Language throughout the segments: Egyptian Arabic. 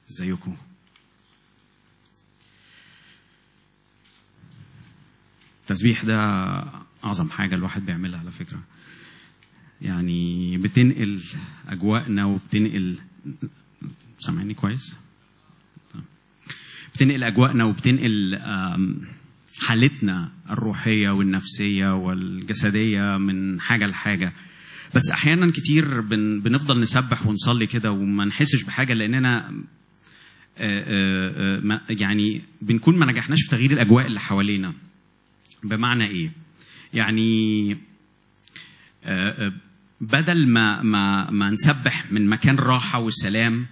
ازيكم التسبيح ده اعظم حاجه الواحد بيعملها على فكره يعني بتنقل اجواءنا وبتنقل سامعني كويس بتنقل اجواءنا وبتنقل آم، حالتنا الروحيه والنفسيه والجسديه من حاجه لحاجه بس احيانا كتير بن بنفضل نسبح ونصلي كده وما نحسش بحاجه لاننا آه، آه، آه، ما- يعني بنكون ما نجحناش في تغيير الاجواء اللي حوالينا بمعنى ايه يعني آه، آه، بدل ما ما ما نسبح من مكان راحه وسلام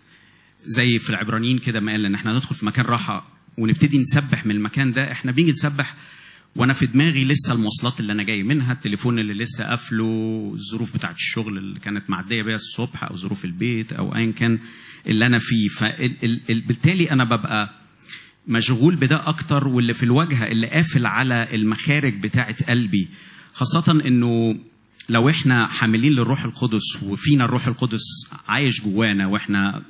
زي في العبرانيين كده ما قال ان احنا ندخل في مكان راحه ونبتدي نسبح من المكان ده احنا بنيجي نسبح وانا في دماغي لسه المواصلات اللي انا جاي منها التليفون اللي لسه قافله الظروف بتاعت الشغل اللي كانت معديه بيا الصبح او ظروف البيت او ايا كان اللي انا فيه فبالتالي انا ببقى مشغول بده اكتر واللي في الواجهه اللي قافل على المخارج بتاعت قلبي خاصه انه لو احنا حاملين للروح القدس وفينا الروح القدس عايش جوانا واحنا آه،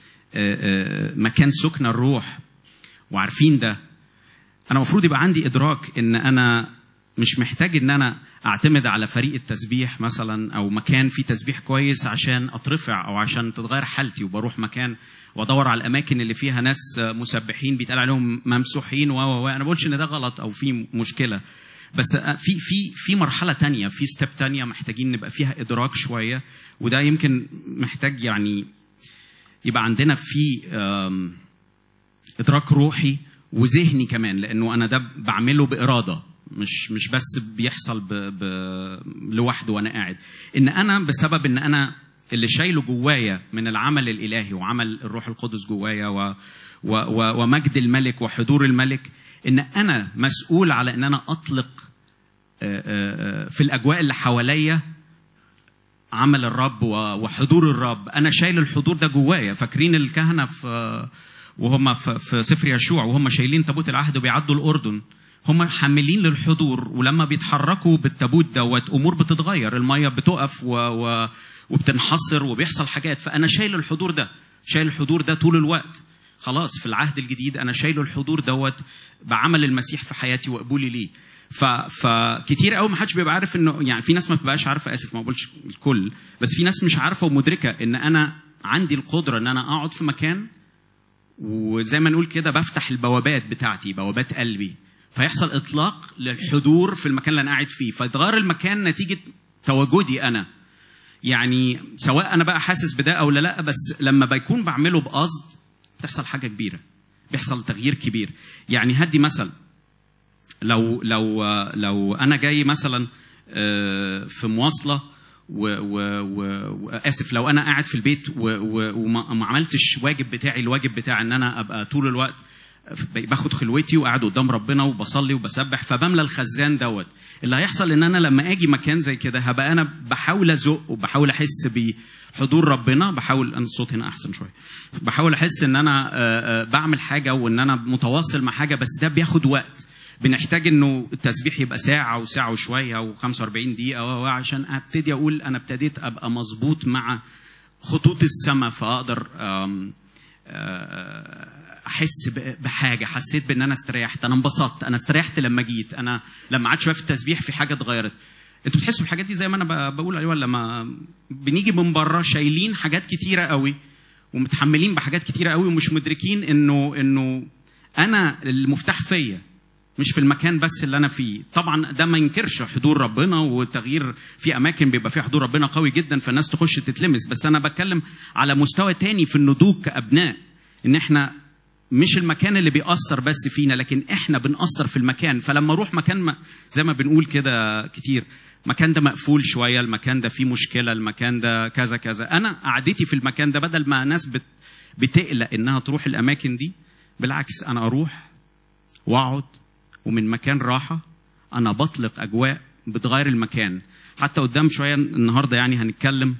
آه، مكان سكن الروح وعارفين ده انا المفروض يبقى عندي ادراك ان انا مش محتاج ان انا اعتمد على فريق التسبيح مثلا او مكان فيه تسبيح كويس عشان اترفع او عشان تتغير حالتي وبروح مكان وادور على الاماكن اللي فيها ناس مسبحين بيتقال عليهم ممسوحين و و و. انا بقولش ان ده غلط او في مشكله بس في في في مرحله تانية في ستيب تانية محتاجين نبقى فيها ادراك شويه وده يمكن محتاج يعني يبقى عندنا في آم، ادراك روحي وذهني كمان لانه انا ده بعمله باراده مش مش بس بيحصل ب... ب... لوحده وانا قاعد ان انا بسبب ان انا اللي شايله جوايا من العمل الالهي وعمل الروح القدس جوايا و... و... و... ومجد الملك وحضور الملك ان انا مسؤول على ان انا اطلق آه، آه، آه، في الاجواء اللي حواليا عمل الرب و- وحضور الرب انا شايل الحضور ده جوايا فاكرين الكهنه في وهم في في سفر يشوع وهم شايلين تابوت العهد وبيعدوا الاردن هم حاملين للحضور ولما بيتحركوا بالتابوت دوت امور بتتغير الميه بتقف و... و... وبتنحصر وبيحصل حاجات فانا شايل الحضور ده شايل الحضور ده طول الوقت خلاص في العهد الجديد انا شايل الحضور دوت بعمل المسيح في حياتي وقبولي ليه ف... فكتير قوي ما حدش بيبقى عارف انه يعني في ناس ما بتبقاش عارفه اسف ما بقولش الكل بس في ناس مش عارفه ومدركه ان انا عندي القدره ان انا اقعد في مكان وزي ما نقول كده بفتح البوابات بتاعتي بوابات قلبي فيحصل اطلاق للحضور في المكان اللي انا قاعد فيه فيتغير المكان نتيجه تواجدي انا يعني سواء انا بقى حاسس بده او لا لا بس لما بيكون بعمله بقصد بتحصل حاجه كبيره بيحصل تغيير كبير يعني هدي مثل لو لو لو انا جاي مثلا آه، في مواصله و و و واسف لو انا قاعد في البيت و و وما ما عملتش واجب بتاعي الواجب بتاع ان انا ابقى طول الوقت باخد خلوتي وقاعد قدام ربنا وبصلي وبسبح فبملى الخزان دوت اللي هيحصل ان انا لما اجي مكان زي كده هبقى انا بحاول ازق وبحاول احس بحضور ربنا بحاول انا الصوت هنا احسن شويه بحاول احس ان انا آه، آه، بعمل حاجه وان انا متواصل مع حاجه بس ده بياخد وقت بنحتاج انه التسبيح يبقى ساعه وساعه وشويه و45 دقيقه و- و- عشان ابتدي اقول انا ابتديت ابقى مظبوط مع خطوط السماء فاقدر آم، آه، احس ب- بحاجه حسيت بان انا استريحت انا انبسطت انا استريحت لما جيت انا لما قعدت شويه في التسبيح في حاجه اتغيرت انتوا بتحسوا بالحاجات دي زي ما انا ب- بقول عليه ولا ما بنيجي من بره شايلين حاجات كتيره قوي ومتحملين بحاجات كتيره قوي ومش مدركين انه انه انا المفتاح فيا مش في المكان بس اللي انا فيه طبعا ده ما ينكرش حضور ربنا وتغيير في اماكن بيبقى فيها حضور ربنا قوي جدا فالناس تخش تتلمس بس انا بتكلم على مستوى تاني في النضوج كابناء ان احنا مش المكان اللي بيأثر بس فينا لكن احنا بنأثر في المكان فلما اروح مكان ما زي ما بنقول كده كتير المكان ده مقفول شويه المكان ده فيه مشكله المكان ده كذا كذا انا قعدتي في المكان ده بدل ما ناس بت بتقلق انها تروح الاماكن دي بالعكس انا اروح واقعد ومن مكان راحه انا بطلق اجواء بتغير المكان حتى قدام شويه النهارده يعني هنتكلم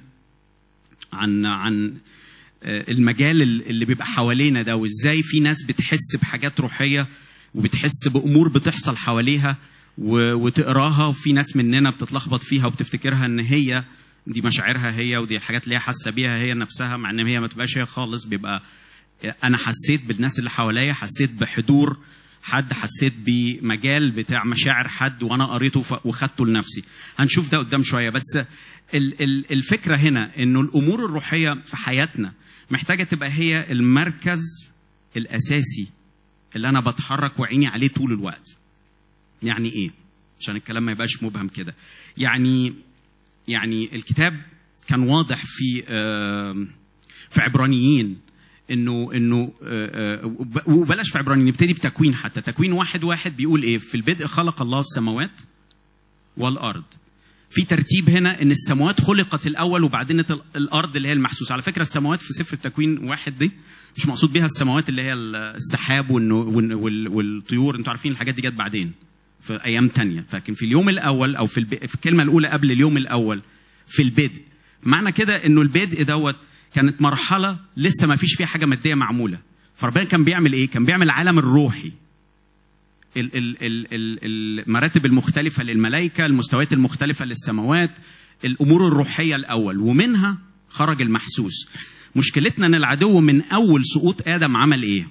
عن عن آه، المجال اللي بيبقى حوالينا ده وازاي في ناس بتحس بحاجات روحيه وبتحس بامور بتحصل حواليها و- وتقراها وفي ناس مننا بتتلخبط فيها وبتفتكرها ان هي دي مشاعرها هي ودي الحاجات اللي هي حاسه بيها هي نفسها مع ان هي ما تبقاش هي خالص بيبقى انا حسيت بالناس اللي حواليا حسيت بحضور حد حسيت بمجال بتاع مشاعر حد وانا قريته ف- وخدته لنفسي هنشوف ده قدام شويه بس ال- ال- الفكره هنا انه الامور الروحيه في حياتنا محتاجه تبقى هي المركز الاساسي اللي انا بتحرك وعيني عليه طول الوقت يعني ايه عشان الكلام ما يبقاش مبهم كده يعني يعني الكتاب كان واضح في آم، في عبرانيين انه انه آه، آه، وب- وبلاش في عبرانيين نبتدي بتكوين حتى تكوين واحد واحد بيقول ايه في البدء خلق الله السماوات والارض في ترتيب هنا ان السماوات خلقت الاول وبعدين ال- الارض اللي هي المحسوسه على فكره السماوات في سفر التكوين واحد دي مش مقصود بيها السماوات اللي هي ال- السحاب والنو- وال- وال- والطيور انتوا عارفين الحاجات دي جت بعدين في ايام تانية لكن في اليوم الاول او في, الب... في الكلمه الاولى قبل اليوم الاول في البدء معنى كده انه البدء دوت كانت مرحله لسه ما فيش فيها حاجه ماديه معموله فربنا كان بيعمل ايه كان بيعمل العالم الروحي ال- ال- ال- ال- المراتب المختلفة للملائكة المستويات المختلفة للسماوات الأمور الروحية الأول ومنها خرج المحسوس مشكلتنا أن العدو من أول سقوط آدم عمل إيه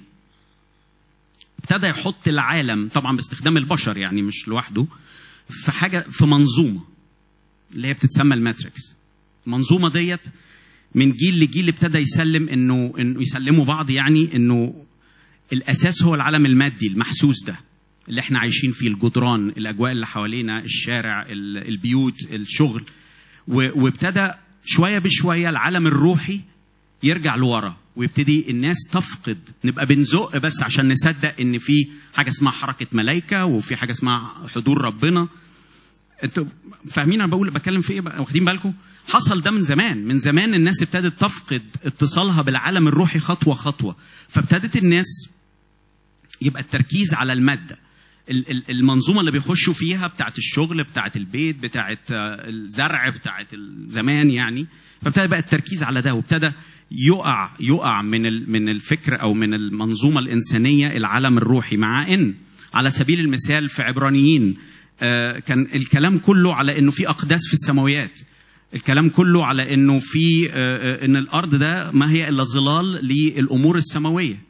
ابتدى يحط العالم طبعا باستخدام البشر يعني مش لوحده في حاجة في منظومة اللي هي بتتسمى الماتريكس المنظومة ديت من جيل لجيل ابتدى يسلم انه انه يسلموا بعض يعني انه الاساس هو العالم المادي المحسوس ده اللي احنا عايشين فيه الجدران الاجواء اللي حوالينا الشارع ال- البيوت الشغل و- وابتدى شويه بشويه العالم الروحي يرجع لورا ويبتدي الناس تفقد نبقى بنزق بس عشان نصدق ان في حاجه اسمها حركه ملائكه وفي حاجه اسمها حضور ربنا انتوا فاهمين انا بقول بتكلم في ايه بقى؟ واخدين بالكم حصل ده من زمان من زمان الناس ابتدت تفقد اتصالها بالعالم الروحي خطوه خطوه فابتدت الناس يبقى التركيز على الماده ال- ال- المنظومه اللي بيخشوا فيها بتاعت الشغل بتاعت البيت بتاعت آه، الزرع بتاعت الزمان يعني فابتدى بقى التركيز على ده وابتدى يقع يقع من ال- من الفكر او من المنظومه الانسانيه العالم الروحي مع ان على سبيل المثال في عبرانيين آه، كان الكلام كله على انه في اقداس في السماويات الكلام كله على انه في آه، آه، ان الارض ده ما هي الا ظلال للامور السماويه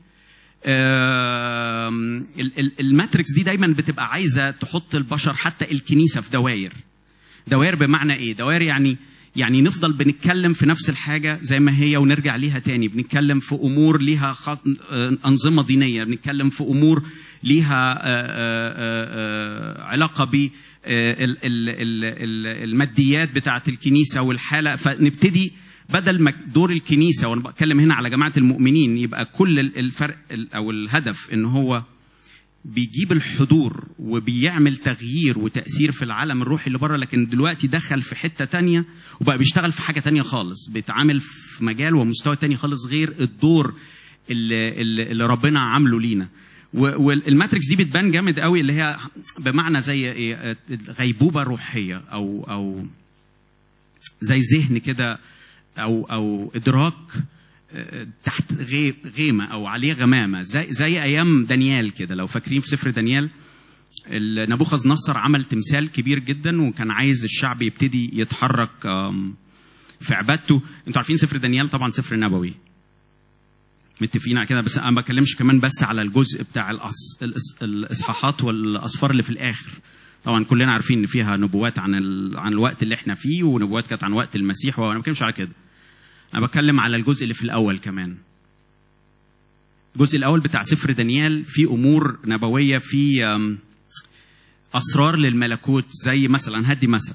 آم، ال- ال- الماتريكس دي دايما بتبقى عايزه تحط البشر حتى الكنيسه في دوائر دوائر بمعنى ايه دوائر يعني يعني نفضل بنتكلم في نفس الحاجة زي ما هي ونرجع ليها تاني بنتكلم في أمور ليها خاص... آه، أنظمة دينية بنتكلم في أمور ليها آه، آه، آه، علاقة ب آه، ال- ال- ال- ال- الماديات بتاعة الكنيسة والحالة فنبتدي بدل ما دور الكنيسة وأنا بتكلم هنا على جماعة المؤمنين يبقى كل ال- الفرق ال- أو الهدف إن هو بيجيب الحضور وبيعمل تغيير وتأثير في العالم الروحي اللي بره لكن دلوقتي دخل في حتة تانية وبقى بيشتغل في حاجة تانية خالص بيتعامل في مجال ومستوى تاني خالص غير الدور اللي, اللي اللي ربنا عامله لينا و- والماتريكس دي بتبان جامد قوي اللي هي بمعنى زي ايه غيبوبة روحية او او زي ذهن كده او او ادراك آه، تحت غي- غيمه او عليه غمامه زي زي ايام دانيال كده لو فاكرين في سفر دانيال ال- نبوخذ نصر عمل تمثال كبير جدا وكان عايز الشعب يبتدي يتحرك آم، في عبادته انتوا عارفين سفر دانيال طبعا سفر نبوي متفقين على كده بس انا ما بكلمش كمان بس على الجزء بتاع الأص... الإص... الاصحاحات والاصفار اللي في الاخر طبعا كلنا عارفين ان فيها نبوات عن ال... عن الوقت اللي احنا فيه ونبوات كانت عن وقت المسيح وانا ما بتكلمش على كده انا بتكلم على الجزء اللي في الاول كمان الجزء الاول بتاع سفر دانيال فيه امور نبويه فيه أم، اسرار للملكوت زي مثلا هدي مثل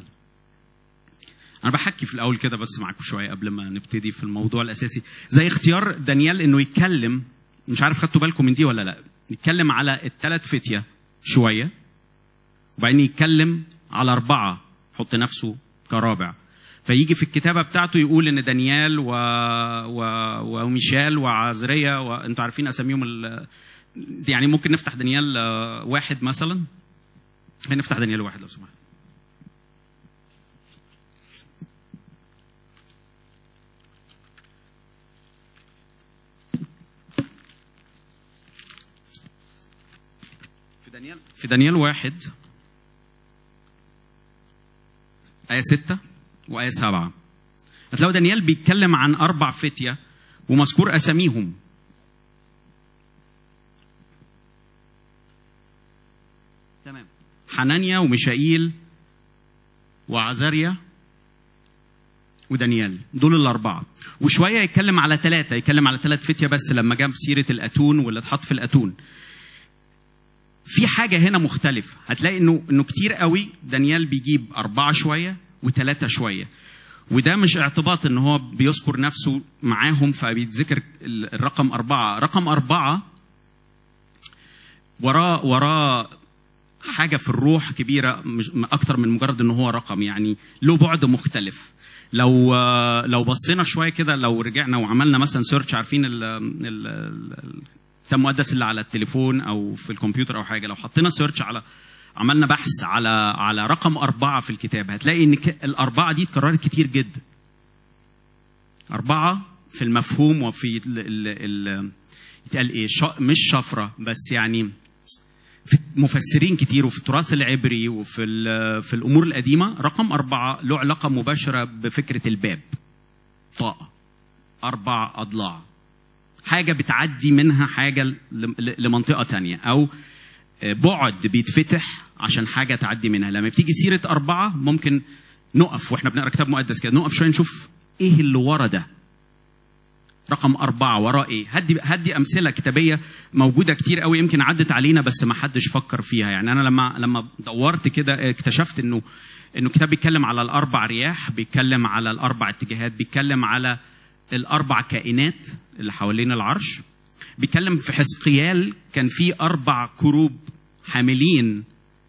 انا بحكي في الاول كده بس معاكم شويه قبل ما نبتدي في الموضوع الاساسي زي اختيار دانيال انه يتكلم مش عارف خدتوا بالكم من دي ولا لا يتكلم على الثلاث فتيه شويه وبعدين يتكلم على اربعه يحط نفسه كرابع فيجي في الكتابه بتاعته يقول ان دانيال و... و... وميشال وعزريا وانتوا عارفين اساميهم ال... دي يعني ممكن نفتح دانيال آه، واحد مثلا هنفتح دانيال واحد لو سمحت في دانيال في دانيال واحد آية ستة وآية سبعة هتلاقوا دانيال بيتكلم عن أربع فتية ومذكور أساميهم حنانيا وميشائيل وعزاريا ودانيال دول الأربعة وشوية يتكلم على ثلاثة يتكلم على ثلاث فتية بس لما جاب سيرة الأتون واللي اتحط في الأتون في حاجة هنا مختلفة هتلاقي إنه إنه كتير قوي دانيال بيجيب أربعة شوية وثلاثة شوية وده مش اعتباط إن هو بيذكر نفسه معاهم فبيتذكر الرقم أربعة رقم أربعة وراه وراه حاجة في الروح كبيرة مش أكتر من مجرد إن هو رقم يعني له بعد مختلف لو لو بصينا شويه كده لو رجعنا وعملنا مثلا سيرش عارفين ال ال الكتاب المقدس اللي على التليفون او في الكمبيوتر او حاجه لو حطينا سيرش على عملنا بحث على على رقم أربعة في الكتاب هتلاقي إن الأربعة دي اتكررت كتير جدا. أربعة في المفهوم وفي ال ال ال يتقال إيه مش شفرة بس يعني في مفسرين كتير وفي التراث العبري وفي في الامور القديمه رقم اربعه له علاقه مباشره بفكره الباب طاقه اربع اضلاع حاجه بتعدي منها حاجه لمنطقه تانية او بعد بيتفتح عشان حاجه تعدي منها لما بتيجي سيره اربعه ممكن نقف واحنا بنقرا كتاب مقدس كده نقف شويه نشوف ايه اللي ورا ده رقم أربعة وراه إيه؟ هدي هدي أمثلة كتابية موجودة كتير قوي يمكن عدت علينا بس ما حدش فكر فيها، يعني أنا لما لما دورت كده اكتشفت إنه إنه الكتاب بيتكلم على الأربع رياح، بيتكلم على الأربع اتجاهات، بيتكلم على الأربع كائنات اللي حوالين العرش. بيتكلم في حزقيال كان في أربع كروب حاملين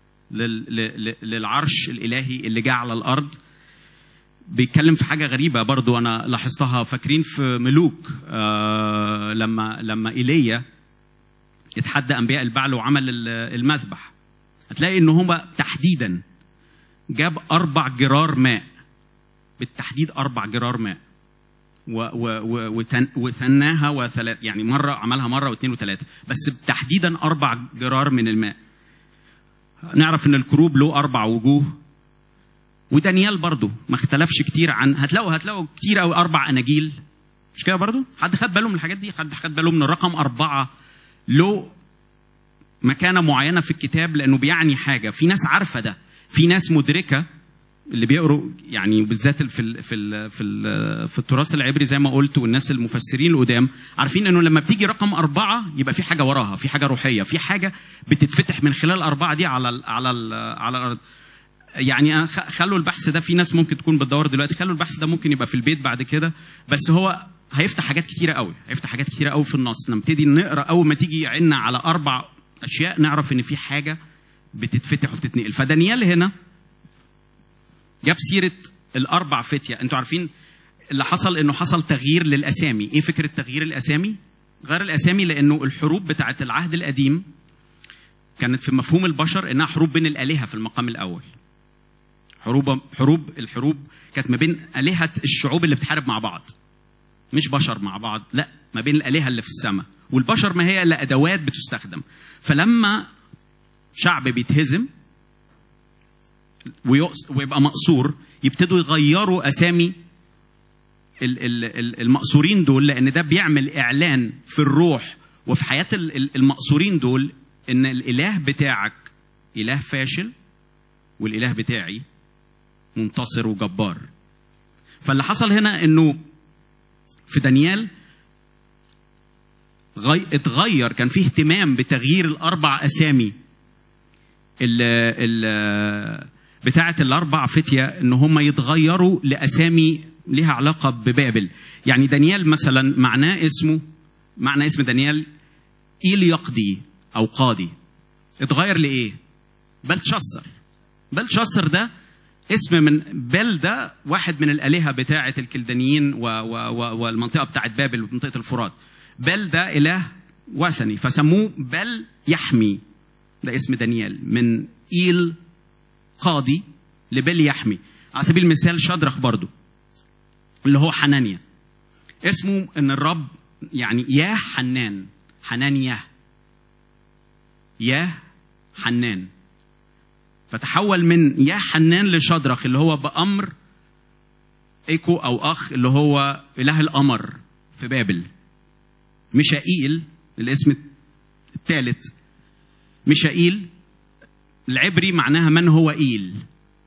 للعرش الإلهي اللي جه على الأرض. بيتكلم في حاجة غريبة برضو أنا لاحظتها فاكرين في ملوك آه لما لما إيليا اتحدى أنبياء البعل وعمل المذبح هتلاقي إن هو تحديدا جاب أربع جرار ماء بالتحديد أربع جرار ماء و و و وتن وثناها وثلاث يعني مرة عملها مرة واثنين وثلاثة بس تحديدا أربع جرار من الماء نعرف إن الكروب له أربع وجوه ودانيال برضو ما اختلفش كتير عن هتلاقوا هتلاقوا كتير قوي اربع اناجيل مش كده برضو حد خد باله من الحاجات دي حد خد باله من الرقم أربعة له مكانة معينة في الكتاب لأنه بيعني حاجة في ناس عارفة ده في ناس مدركة اللي بيقروا يعني بالذات في ال في ال في ال في التراث العبري زي ما قلت والناس المفسرين القدام عارفين انه لما بتيجي رقم أربعة يبقى في حاجة وراها في حاجة روحية في حاجة بتتفتح من خلال الأربعة دي على ال على ال على الأرض يعني خلوا البحث ده في ناس ممكن تكون بتدور دلوقتي خلوا البحث ده ممكن يبقى في البيت بعد كده بس هو هيفتح حاجات كتيره قوي هيفتح حاجات كتيره قوي في النص نبتدي نقرا اول ما تيجي عنا على اربع اشياء نعرف ان في حاجه بتتفتح وبتتنقل فدانيال هنا جاب سيره الاربع فتيه انتوا عارفين اللي حصل انه حصل تغيير للاسامي ايه فكره تغيير الاسامي غير الاسامي لانه الحروب بتاعه العهد القديم كانت في مفهوم البشر انها حروب بين الالهه في المقام الاول حروب حروب الحروب كانت ما بين آلهة الشعوب اللي بتحارب مع بعض مش بشر مع بعض لا ما بين الآلهة اللي في السماء والبشر ما هي إلا أدوات بتستخدم فلما شعب بيتهزم ويبقى مقصور يبتدوا يغيروا أسامي المقصورين دول لأن ده بيعمل إعلان في الروح وفي حياة المقصورين دول إن الإله بتاعك إله فاشل والإله بتاعي منتصر وجبار فاللي حصل هنا انه في دانيال غي... اتغير كان فيه اهتمام بتغيير الاربع اسامي ال ال بتاعه الاربع فتيه ان هم يتغيروا لاسامي لها علاقه ببابل يعني دانيال مثلا معناه اسمه معنى اسم دانيال ايل يقضي او قاضي اتغير لايه بلتشسر بلتشسر ده اسم من بل ده واحد من الآلهة بتاعة الكلدانيين و و و والمنطقة بتاعة بابل ومنطقة الفرات بل ده إله وثني فسموه بل يحمي ده اسم دانيال من إيل قاضي لبل يحمي على سبيل المثال شدرخ برضو اللي هو حنانيا اسمه ان الرب يعني يا حنان حنان يا يا حنان فتحول من يا حنان لشدرخ اللي هو بأمر إيكو أو أخ اللي هو إله القمر في بابل ميشائيل الاسم الثالث ميشائيل العبري معناها من هو إيل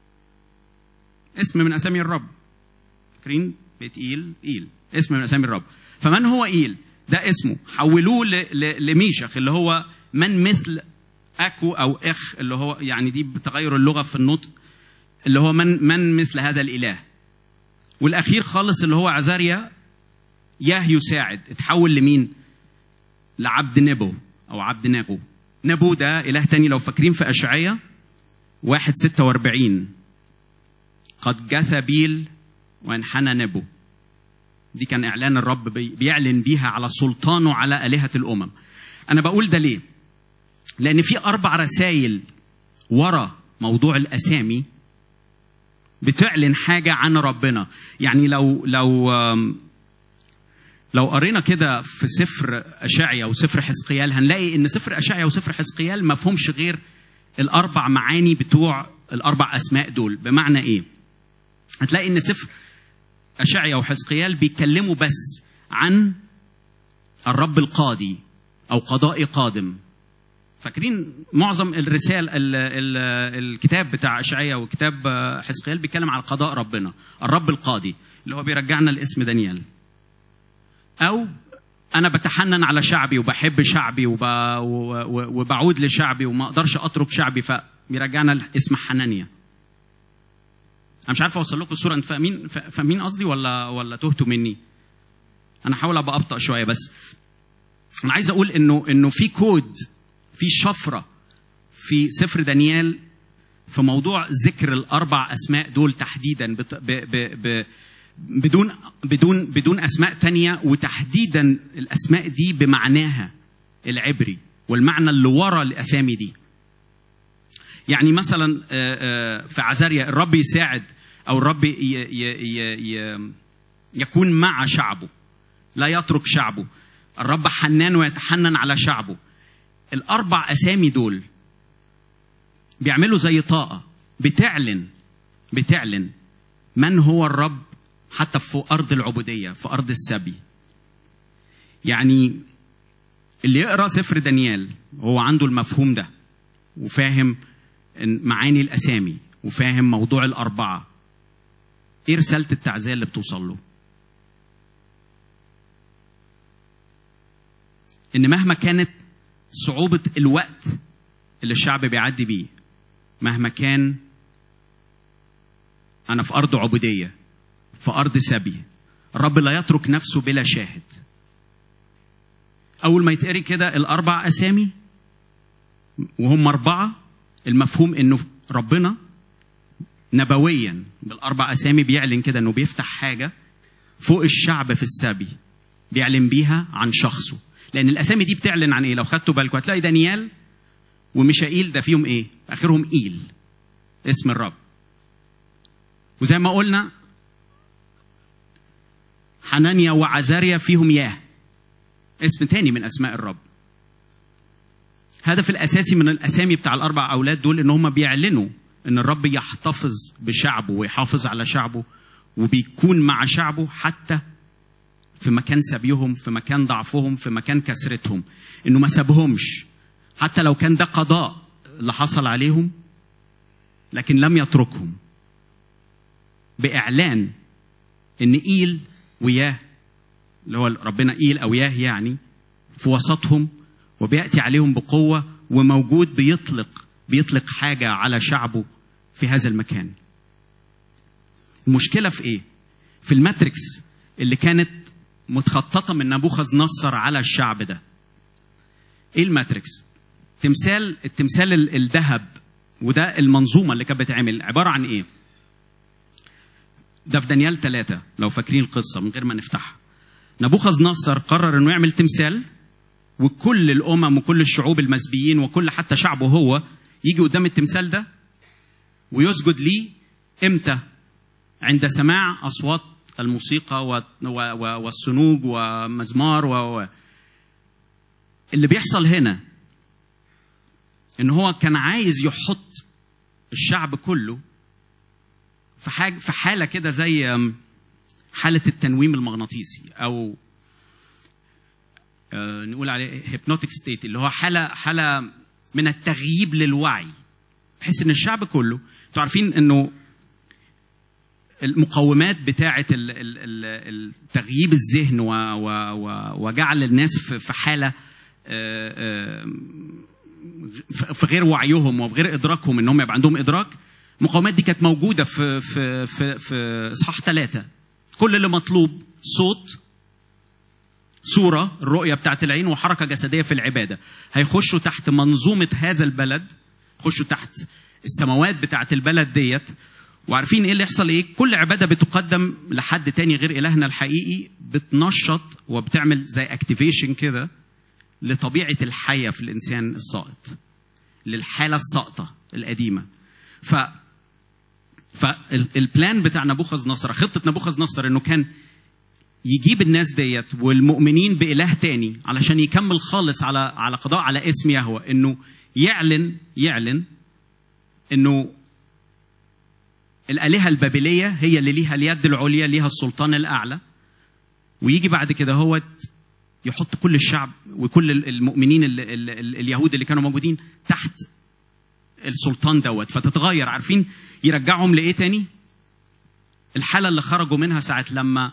اسم من أسامي الرب فاكرين بيت إيل إيل اسم من أسامي الرب فمن هو إيل ده اسمه حولوه ل- ل- لميشخ اللي هو من مثل أكو أو إخ اللي هو يعني دي بتغير اللغة في النطق اللي هو من من مثل هذا الإله والأخير خالص اللي هو عزاريا ياه يساعد اتحول لمين؟ لعبد نبو أو عبد ناغو نبو ده إله تاني لو فاكرين في أشعية واحد ستة واربعين قد جثى بيل وانحنى نبو دي كان إعلان الرب بي- بيعلن بيها على سلطانه على آلهة الأمم أنا بقول ده ليه؟ لأن في أربع رسائل ورا موضوع الأسامي بتعلن حاجة عن ربنا يعني لو لو آم، لو قرينا كده في سفر أشعيا وسفر حزقيال هنلاقي إن سفر أشعيا وسفر حزقيال ما فهمش غير الأربع معاني بتوع الأربع أسماء دول بمعنى إيه؟ هتلاقي إن سفر أشعيا وحزقيال بيتكلموا بس عن الرب القاضي أو قضاء قادم فاكرين معظم الرسال ال ال الكتاب بتاع اشعيا وكتاب آه، حزقيال بيتكلم على قضاء ربنا الرب القاضي اللي هو بيرجعنا لاسم دانيال او انا بتحنن على شعبي وبحب شعبي وب... و- و- وبعود لشعبي وما اقدرش اترك شعبي فبيرجعنا لاسم حنانيا انا مش عارف اوصل لكم الصوره انت فاهمين فا- فاهمين قصدي ولا ولا تهتوا مني انا هحاول ابقى ابطا شويه بس انا عايز اقول انه انه في كود في شفره في سفر دانيال في موضوع ذكر الاربع اسماء دول تحديدا بت ب ب ب بدون بدون بدون اسماء تانية وتحديدا الاسماء دي بمعناها العبري والمعنى اللي ورا الاسامي دي يعني مثلا آه، آه، في عزاريا الرب يساعد او الرب ي- ي- ي- ي- يكون مع شعبه لا يترك شعبه الرب حنان ويتحنن على شعبه الاربع اسامي دول بيعملوا زي طاقه بتعلن بتعلن من هو الرب حتى في ارض العبوديه في ارض السبي يعني اللي يقرا سفر دانيال هو عنده المفهوم ده وفاهم إن معاني الاسامي وفاهم موضوع الاربعه ايه رساله التعزيه اللي بتوصل له ان مهما كانت صعوبه الوقت اللي الشعب بيعدي بيه مهما كان انا في ارض عبوديه في ارض سبي الرب لا يترك نفسه بلا شاهد اول ما يتقري كده الاربع اسامي وهم اربعه المفهوم انه ربنا نبويا بالاربع اسامي بيعلن كده انه بيفتح حاجه فوق الشعب في السبي بيعلن بيها عن شخصه لان الاسامي دي بتعلن عن ايه لو خدتوا بالكم هتلاقي دانيال وميشائيل ده فيهم ايه اخرهم ايل اسم الرب وزي ما قلنا حنانيا وعزاريا فيهم ياه اسم تاني من اسماء الرب هدف الاساسي من الاسامي بتاع الاربع اولاد دول ان هم بيعلنوا ان الرب يحتفظ بشعبه ويحافظ على شعبه وبيكون مع شعبه حتى في مكان سبيهم في مكان ضعفهم في مكان كسرتهم انه ما سابهمش حتى لو كان ده قضاء اللي حصل عليهم لكن لم يتركهم باعلان ان ايل وياه اللي هو ربنا ايل او ياه يعني في وسطهم وبياتي عليهم بقوه وموجود بيطلق بيطلق حاجه على شعبه في هذا المكان المشكله في ايه في الماتريكس اللي كانت متخططه من نبوخذ نصر على الشعب ده ايه الماتريكس تمثال التمثال ال- الذهب وده المنظومه اللي كانت بتعمل عباره عن ايه ده في دانيال ثلاثة لو فاكرين القصة من غير ما نفتحها نبوخذ نصر قرر انه يعمل تمثال وكل الامم وكل الشعوب المسبيين وكل حتى شعبه هو يجي قدام التمثال ده ويسجد ليه امتى عند سماع اصوات الموسيقى و... و... و... والصنوج ومزمار و... و... اللي بيحصل هنا ان هو كان عايز يحط الشعب كله في حاجه في حاله كده زي أم، حاله التنويم المغناطيسي او آه، نقول عليه هيبنوتيك ستيت اللي هو حاله حاله من التغييب للوعي بحيث ان الشعب كله انتوا عارفين انه المقومات بتاعه ال- ال- ال- التغييب الذهن و- و- و- وجعل الناس في في حاله آه، آه، في غير وعيهم وفي غير ادراكهم ان هم يبقى عندهم ادراك المقومات دي كانت موجوده في في في في اصحاح ثلاثه كل اللي مطلوب صوت صوره الرؤيه بتاعت العين وحركه جسديه في العباده هيخشوا تحت منظومه هذا البلد يخشوا تحت السماوات بتاعت البلد ديت وعارفين ايه اللي يحصل ايه كل عباده بتقدم لحد تاني غير الهنا الحقيقي بتنشط وبتعمل زي اكتيفيشن كده لطبيعه الحيه في الانسان الساقط للحاله الساقطه القديمه ف فالبلان بتاع نبوخذ نصر خطه نبوخذ نصر انه كان يجيب الناس ديت والمؤمنين بإله تاني علشان يكمل خالص على على قضاء على اسم يهوه انه يعلن يعلن انه الآلهة البابلية هي اللي ليها اليد العليا ليها السلطان الأعلى ويجي بعد كده هو يحط كل الشعب وكل المؤمنين ال ال ال اليهود اللي كانوا موجودين تحت السلطان دوت فتتغير عارفين يرجعهم لإيه تاني؟ الحالة اللي خرجوا منها ساعة لما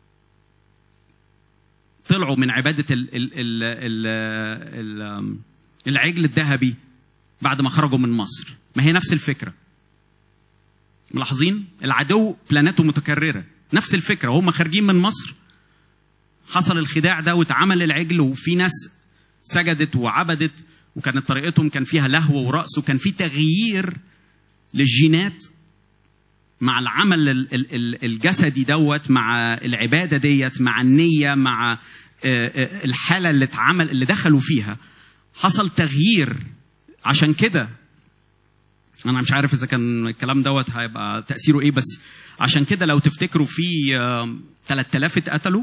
طلعوا من عبادة ال ال ال ال ال العجل الذهبي بعد ما خرجوا من مصر ما هي نفس الفكرة ملاحظين العدو بلاناته متكررة نفس الفكرة وهم خارجين من مصر حصل الخداع ده واتعمل العجل وفي ناس سجدت وعبدت وكانت طريقتهم كان فيها لهو ورقص وكان في تغيير للجينات مع العمل ال- ال- ال- الجسدي دوت مع العباده ديت مع النيه مع آه، آه، الحاله اللي اتعمل اللي دخلوا فيها حصل تغيير عشان كده انا مش عارف اذا كان الكلام دوت هيبقى تاثيره ايه بس عشان كده لو تفتكروا في آه، 3000 اتقتلوا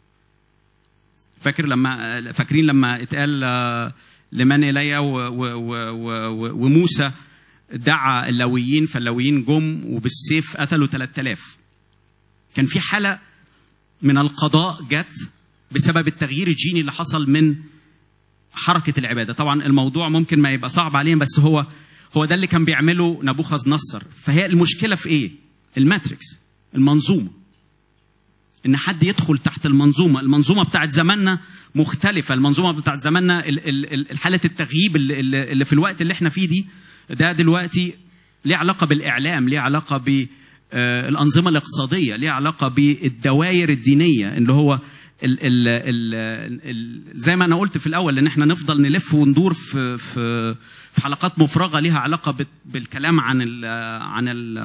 فاكر لما آه، فاكرين لما اتقال آه، لمن ايليا و- و- و- و- وموسى دعا اللويين فاللويين جم وبالسيف قتلوا 3000 كان في حاله من القضاء جت بسبب التغيير الجيني اللي حصل من حركه العباده طبعا الموضوع ممكن ما يبقى صعب عليهم بس هو هو ده اللي كان بيعمله نبوخذ نصر فهي المشكله في ايه الماتريكس المنظومه ان حد يدخل تحت المنظومه المنظومه بتاعت زماننا مختلفه المنظومه بتاعت زماننا ال- ال- ال- حاله التغييب اللي, اللي اللي في الوقت اللي احنا فيه دي ده دلوقتي ليه علاقه بالاعلام ليه علاقه ب آه، الانظمه الاقتصاديه ليه علاقه بالدوائر الدينيه اللي هو ال ال ال ال زي ما انا قلت في الاول ان احنا نفضل نلف وندور في في في حلقات مفرغه ليها علاقه بت- بالكلام عن ال عن ال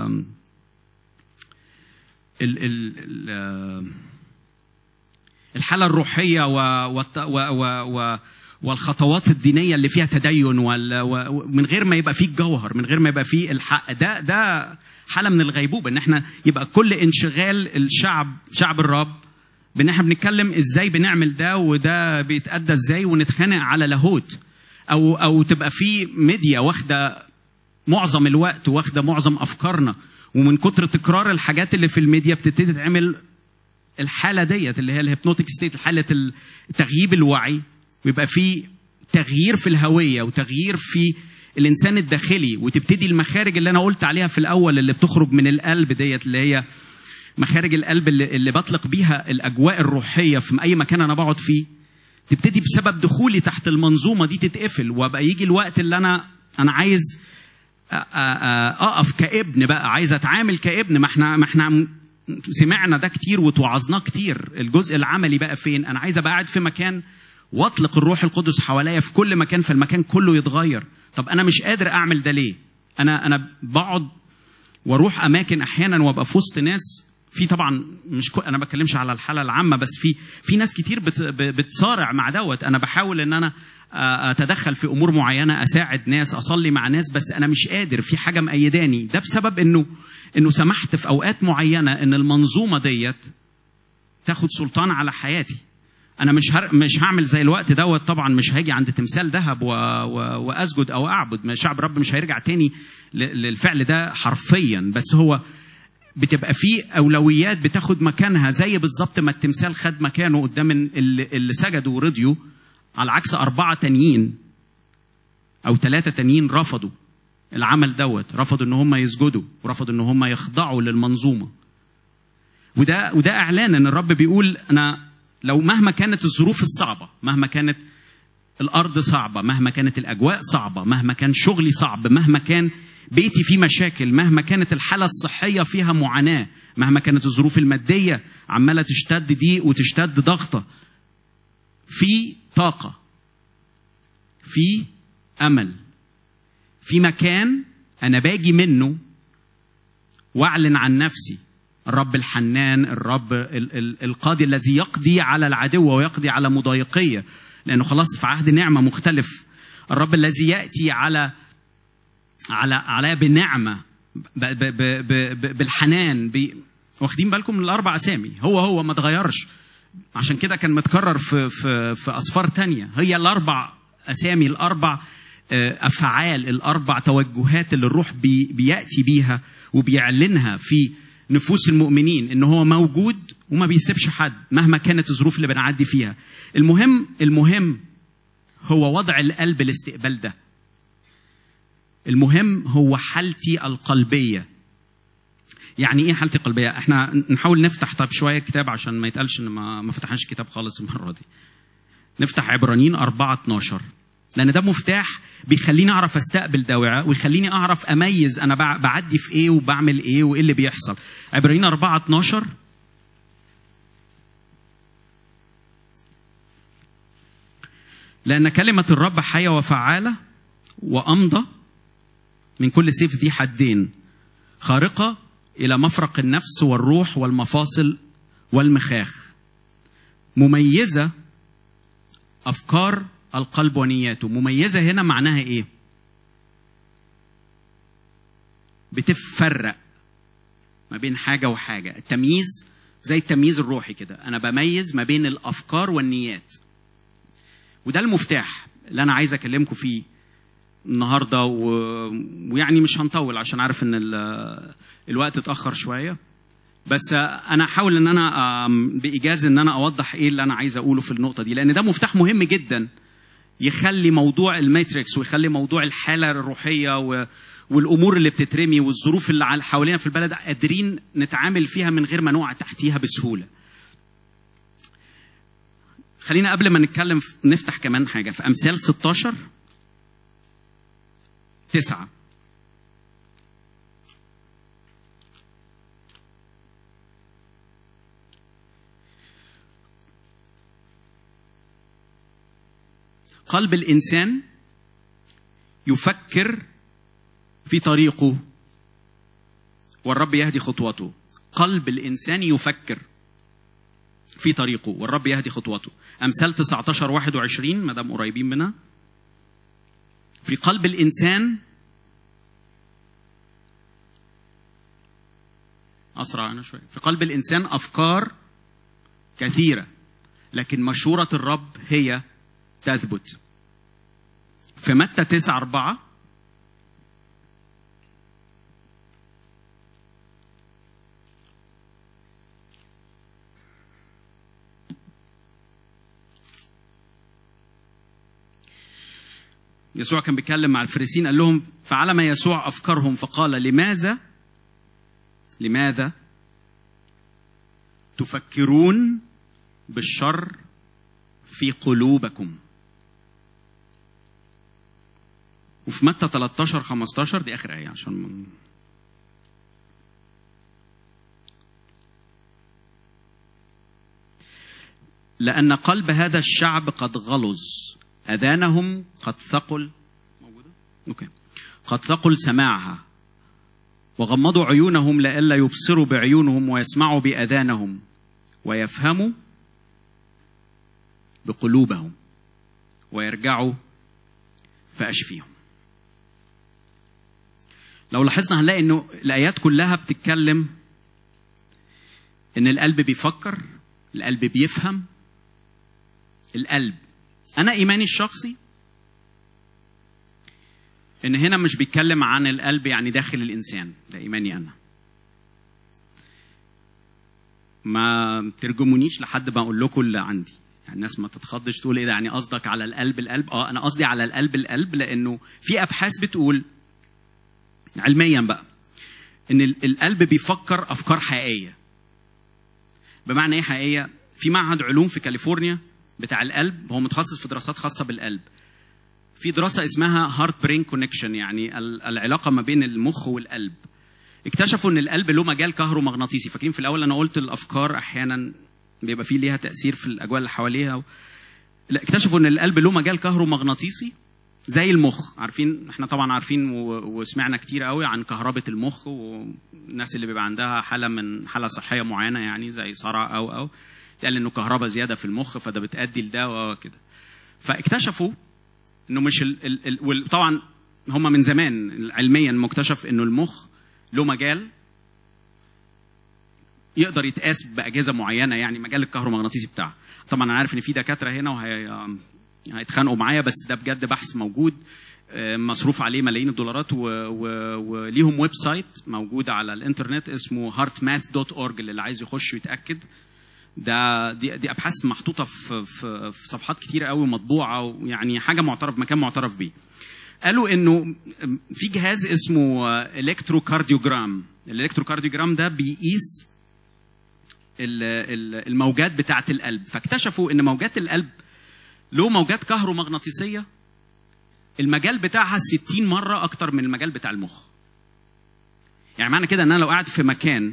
ال ال ال الحاله الروحيه و والت- و و و والخطوات الدينيه اللي فيها تدين وال- و- ومن غير ما يبقى فيه الجوهر من غير ما يبقى فيه الحق ده ده حاله من الغيبوبه ان احنا يبقى كل انشغال الشعب شعب الرب بان احنا بنتكلم ازاي بنعمل ده وده بيتأدى ازاي ونتخانق على لاهوت او او تبقى في ميديا واخده معظم الوقت واخده معظم افكارنا ومن كتر تكرار الحاجات اللي في الميديا بتبتدي تعمل الحاله ديت اللي هي الهيبنوتيك ستيت حاله تغييب الوعي ويبقى في تغيير في الهويه وتغيير في الانسان الداخلي وتبتدي المخارج اللي انا قلت عليها في الاول اللي بتخرج من القلب ديت اللي هي مخارج القلب اللي, اللي بطلق بيها الاجواء الروحيه في اي مكان انا بقعد فيه تبتدي بسبب دخولي تحت المنظومه دي تتقفل وابقى يجي الوقت اللي انا انا عايز أ- أ- أ- اقف كابن بقى عايز اتعامل كابن ما احنا ما احنا م- سمعنا ده كتير وتوعظناه كتير الجزء العملي بقى فين انا عايز ابقى قاعد في مكان واطلق الروح القدس حواليا في كل مكان فالمكان كله يتغير طب انا مش قادر اعمل ده ليه انا انا بقعد واروح اماكن احيانا وابقى في وسط ناس في طبعا مش كو انا ما بتكلمش على الحاله العامه بس في في ناس كتير بت ب- بتصارع مع دوت انا بحاول ان انا آه، اتدخل في امور معينه اساعد ناس اصلي مع ناس بس انا مش قادر في حاجه مأيداني ده بسبب انه انه سمحت في اوقات معينه ان المنظومه ديت تاخد سلطان على حياتي انا مش هر... مش هعمل زي الوقت دوت طبعا مش هاجي عند تمثال ذهب و... و... واسجد او اعبد ما شعب رب مش هيرجع تاني ل... للفعل ده حرفيا بس هو بتبقى في اولويات بتاخد مكانها زي بالظبط ما التمثال خد مكانه قدام اللي, اللي سجدوا ورضيوا على عكس اربعه تانيين او ثلاثه تانيين رفضوا العمل دوت رفضوا ان هم يسجدوا ورفضوا ان هم يخضعوا للمنظومه وده وده اعلان ان الرب بيقول انا لو مهما كانت الظروف الصعبه مهما كانت الارض صعبه مهما كانت الاجواء صعبه مهما كان شغلي صعب مهما كان بيتي فيه مشاكل مهما كانت الحاله الصحيه فيها معاناه مهما كانت الظروف الماديه عماله تشتد ضيق وتشتد ضغطه في طاقه في امل في مكان انا باجي منه واعلن عن نفسي الرب الحنان الرب ال- ال- القاضي الذي يقضي على العدو ويقضي على مضايقيه لانه خلاص في عهد نعمه مختلف الرب الذي ياتي على على على بنعمه ب ب ب ب ب بالحنان ب واخدين بالكم من الاربع اسامي هو هو ما اتغيرش عشان كده كان متكرر في في في اسفار تانية هي الاربع اسامي الاربع آه، افعال الاربع توجهات اللي الروح بي بياتي بيها وبيعلنها في نفوس المؤمنين ان هو موجود وما بيسيبش حد مهما كانت الظروف اللي بنعدي فيها المهم المهم هو وضع القلب لاستقبال ده المهم هو حالتي القلبيه يعني ايه حالتي القلبيه احنا نحاول نفتح طب شويه كتاب عشان ما يتقالش ان ما, ما فتحناش كتاب خالص المره دي نفتح عبرانيين 4 12 لان ده مفتاح بيخليني اعرف استقبل دوعه ويخليني اعرف اميز انا بع- بعدي في ايه وبعمل ايه وايه اللي بيحصل عبرانيين 4 12 لأن كلمة الرب حية وفعالة وأمضى من كل سيف ذي حدين خارقة إلى مفرق النفس والروح والمفاصل والمخاخ مميزة أفكار القلب ونياته مميزة هنا معناها إيه بتفرق ما بين حاجة وحاجة التمييز زي التمييز الروحي كده أنا بميز ما بين الأفكار والنيات وده المفتاح اللي انا عايز اكلمكم فيه النهارده و... ويعني مش هنطول عشان عارف ان ال... الوقت اتاخر شويه بس انا هحاول ان انا آم، بايجاز ان انا اوضح ايه اللي انا عايز اقوله في النقطه دي لان ده مفتاح مهم جدا يخلي موضوع الماتريكس ويخلي موضوع الحاله الروحيه و... والامور اللي بتترمي والظروف اللي على- حوالينا في البلد قادرين نتعامل فيها من غير ما نقع تحتيها بسهوله خلينا قبل ما نتكلم في- نفتح كمان حاجة في أمثال 16 تسعة قلب الإنسان يفكر في طريقه والرب يهدي خطوته قلب الإنسان يفكر في طريقه والرب يهدي خطوته أمثال 19 21 ما دام قريبين منها في قلب الإنسان أسرع أنا شوية في قلب الإنسان أفكار كثيرة لكن مشورة الرب هي تثبت في متى 9 4 يسوع كان بيتكلم مع الفريسين قال لهم فعلم يسوع افكارهم فقال لماذا لماذا تفكرون بالشر في قلوبكم وفي متى 13 15 دي اخر ايه عشان من... لأن قلب هذا الشعب قد غلظ أذانهم قد ثقل موجودة؟ أوكي قد ثقل سماعها وغمضوا عيونهم لئلا يبصروا بعيونهم ويسمعوا بأذانهم ويفهموا بقلوبهم ويرجعوا فأشفيهم لو لاحظنا هنلاقي انه الايات كلها بتتكلم ان القلب بيفكر القلب بيفهم القلب انا ايماني الشخصي ان هنا مش بيتكلم عن القلب يعني داخل الانسان ده ايماني انا ما ترجمونيش لحد ما اقول لكم اللي عندي يعني الناس ما تتخضش تقول ايه ده يعني قصدك على القلب القلب اه انا قصدي على القلب القلب لانه في ابحاث بتقول علميا بقى ان ال- القلب بيفكر افكار حقيقيه بمعنى ايه حقيقيه في معهد علوم في كاليفورنيا بتاع القلب هو متخصص في دراسات خاصه بالقلب في دراسه اسمها هارت برين كونكشن يعني ال- العلاقه ما بين المخ والقلب اكتشفوا ان القلب له مجال كهرومغناطيسي فاكرين في الاول انا قلت الافكار احيانا بيبقى فيه ليها تاثير في الاجواء اللي حواليها لا اكتشفوا ان القلب له مجال كهرومغناطيسي زي المخ عارفين احنا طبعا عارفين و- وسمعنا كتير قوي عن كهربة المخ والناس اللي بيبقى عندها حالة من حالة صحية معينة يعني زي صرع او او قال انه كهرباء زيادة في المخ فده بتأدي لده وكده فاكتشفوا انه مش ال ال ال وطبعا هم من زمان علميا مكتشف انه المخ له مجال يقدر يتقاس باجهزه معينه يعني مجال الكهرومغناطيسي بتاعه طبعا انا عارف ان في دكاتره هنا وهي هيتخانقوا معايا بس ده بجد بحث موجود آه، مصروف عليه ملايين الدولارات و... و... وليهم ويب سايت موجود على الانترنت اسمه heartmath.org اللي عايز يخش ويتاكد ده دي, دي ابحاث محطوطه في في, في صفحات كتيره قوي ومطبوعه ويعني حاجه معترف مكان معترف بيه قالوا انه في جهاز اسمه الكتروكارديوجرام الالكتروكارديوجرام ده بيقيس ال- ال- الموجات بتاعه القلب فاكتشفوا ان موجات القلب له موجات كهرومغناطيسيه المجال بتاعها 60 مره اكتر من المجال بتاع المخ يعني معنى كده ان انا لو قاعد في مكان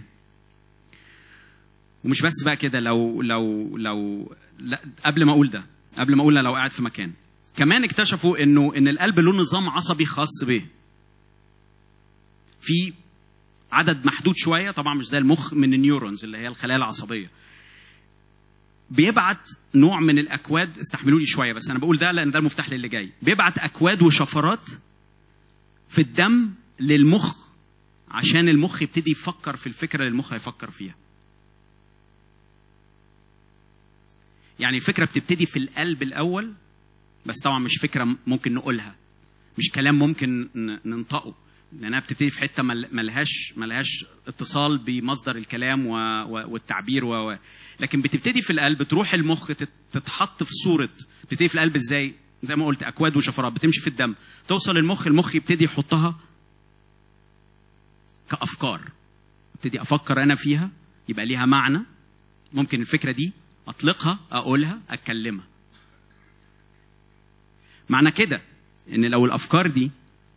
ومش بس بقى كده لو لو لو لا قبل ما اقول ده قبل ما اقول لو قاعد في مكان كمان اكتشفوا انه ان القلب له نظام عصبي خاص به في عدد محدود شويه طبعا مش زي المخ من النيورونز اللي هي الخلايا العصبيه بيبعت نوع من الاكواد استحملوا لي شويه بس انا بقول ده لان ده المفتاح للي جاي بيبعت اكواد وشفرات في الدم للمخ عشان المخ يبتدي يفكر في الفكره اللي المخ هيفكر فيها يعني الفكره بتبتدي في القلب الاول بس طبعا مش فكره ممكن نقولها مش كلام ممكن ن- ننطقه لانها بتبتدي في حته مل- ملهاش ملهاش اتصال بمصدر الكلام و... و... والتعبير و... و... لكن بتبتدي في القلب تروح المخ تت... تتحط في صوره بتبتدي في القلب ازاي زي ما قلت اكواد وشفرات بتمشي في الدم توصل المخ المخ يبتدي يحطها كافكار ابتدي افكر انا فيها يبقى ليها معنى ممكن الفكره دي اطلقها اقولها اتكلمها معنى كده ان لو الافكار دي